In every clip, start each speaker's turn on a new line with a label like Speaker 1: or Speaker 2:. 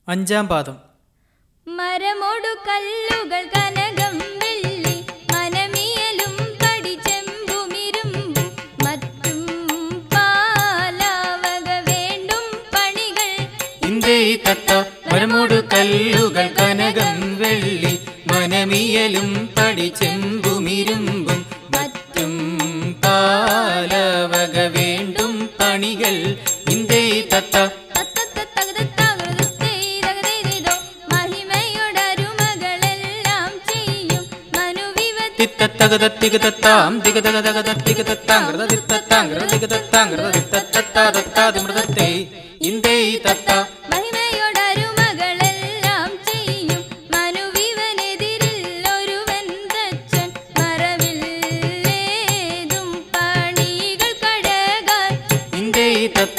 Speaker 1: അഞ്ചാം പാദം
Speaker 2: മരമൊടു കല്ലുകൾ കനകം വെള്ളി മനമിയലും പടിച്ചെമ്പുമിരുമ്പും മറ്റും പാലാവക വേണ്ടും പണികൾ
Speaker 1: ഇന്ത്യേ തത്ത മരമോടു കല്ലുകൾ കനകം വെള്ളി മനമിയലും പടിച്ചെമ്പുമിരുമ്പും മറ്റും പാലവക വേണ്ടും പണികൾ ഇന്ത്യേ തത്ത
Speaker 2: തത്തത്തത്തകതത്തകൃതത്തൈതകതൈതോ മഹിമയോടരുമകളെല്ലാം ചെയ്യും മനുവിവത്തി
Speaker 1: തിത്തത്തകതത്തികതത്താം തികതകതകതത്തികതത്താം കൃതതിത്തത്താം കൃതതികതത്താം കൃതതിത്തത്തത്താതത്താതിമൃതത്തെ ഇന്ത്യേ തത്ത
Speaker 2: മഹിമയോടരുമകളെല്ലാം ചെയ്യും മനുവിവനെതിരിൽ ഒരുവൻ തച്ചൻ മറവില്ലേതും പണികൾ കഴകാൻ
Speaker 1: ഇന്ത്യേ തത്ത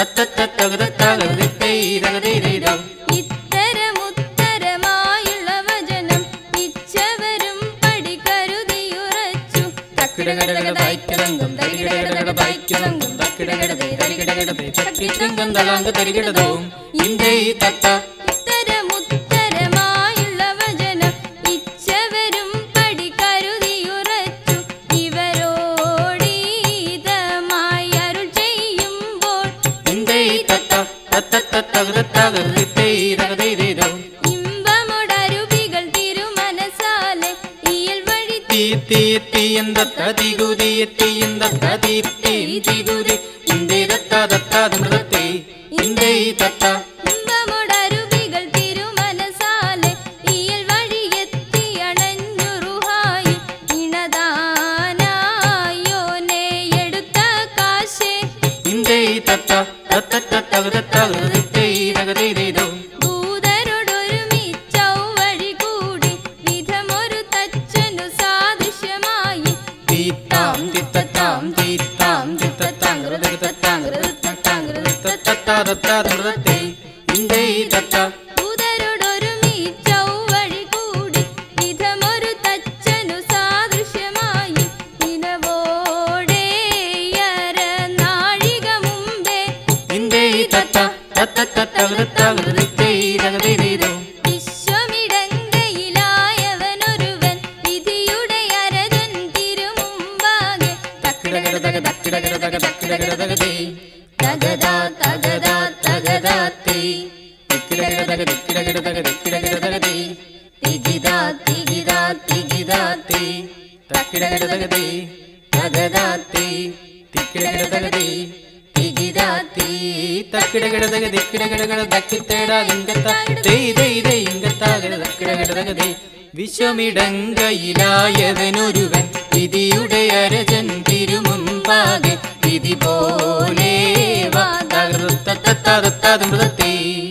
Speaker 1: തത്തത്തകതത്താകൃതിത്തൈതകതൈതോ
Speaker 2: ഇത്തരമുത്തരമായുള്ള വചനം പിച്ചവരും പടി കരുതിയുറച്ചു
Speaker 1: തക്കിടകടകടതായിക്കിടങ്കം തരികിടകടകടതായിക്കിടങ്കം തക്കിടകടതൈ തരികിടകടതൈ തക്കിടങ്കം തളാങ്ക് തരികിടതവും ഇന്ത്യേ തത്ത
Speaker 2: ഇത്തരമുത്തരമായുള്ള വചനം പിച്ചവരും പടി കരുതിയുറച്ചു ഇവരോടീതമായി അരുൾ ചെയ്യുമ്പോൾ
Speaker 1: ഇന്ത്യേ തത്ത തത്തത്തകതത്താകൃതിത്തൈതകതൈതോ
Speaker 2: ഇമ്പമുടരുവികൾ തിരുമനസാലെ ഇയൽ വഴി
Speaker 1: തീ തീ തീയന്തത്ത തികുതിയ തീയന്തത്ത തീ തീം തികുതി ഇന്ത്യേ തത്ത തത്താതമൃതത്തെ ഇന്ത്യേ തത്ത
Speaker 2: ഇമ്പമുടരുവികൾ തിരുമനസാലെ ഇയൽ വഴിയെത്തി അണഞ്ഞുറുഹായി ഇണദാനായോനെ എടുത്ത കാശേ
Speaker 1: ഇന്ത്യേ തത്ത തത്തത്തകതത്താകൃതിത്തൈതകതൈതോ
Speaker 2: ദൂതരോടൊരുമിച്ചൗവഴി കൂടി വിധമൊരു തച്ചനു സാദൃശ്യമായി
Speaker 1: തീത്താം തിത്തത്താം തീത്താം തിത്തത്താം കൃതകതത്താം കൃതത്തത്താം കൃതത്തത്താതത്താതമൃതത്തെ ഇന്ത്യേ തത്ത
Speaker 2: ദൂതരോടൊരുമിച്ചൗവഴി കൂടി വിധമൊരു തച്ചനു സാദൃശ്യമായി ഇനവോടേയര നാഴിക മുമ്പേ
Speaker 1: ഇന്ത്യേ തത്ത തത്തത്തകതത്താകൃതിത്തൈതകതൈതോ
Speaker 2: വിശ്വമിടങ്കയിലായവനൊരുവൻ വിധിയുടെ അരജൻ തിരുമുമ്പാകെ
Speaker 1: തക്കിടകടതക തക്കിടകടതക തക്കിടകടതകതേ
Speaker 2: തകതാ തകതാ തകതാത്തേ
Speaker 1: തിക്കിടകടതക തിക്കിടകടതക തിക്കിടകടതകതേ
Speaker 2: തികിതാ തികിതാ തികിതാത്തേ
Speaker 1: തക്കിടകടതകതേ തകതാത്തേ തിക്കിടകടതകതേ തികിതാത്തീ തക്കിടകടതക തിക്കിടകടകട തക്കിത്തേടാ ഇങ്കത്ത തേയ് തേയ് തേയ് ഇങ്കത്താകര തക്കിടകടതകതേ വിശ്വമിടങ്കയിലായവനൊരുവൻ വിധിയുടെ അരജൻ തിരുമുൻപാകെ വിധി പോലെ വാ തകർത്തത്തത്താതത്താതമൃതത്തേ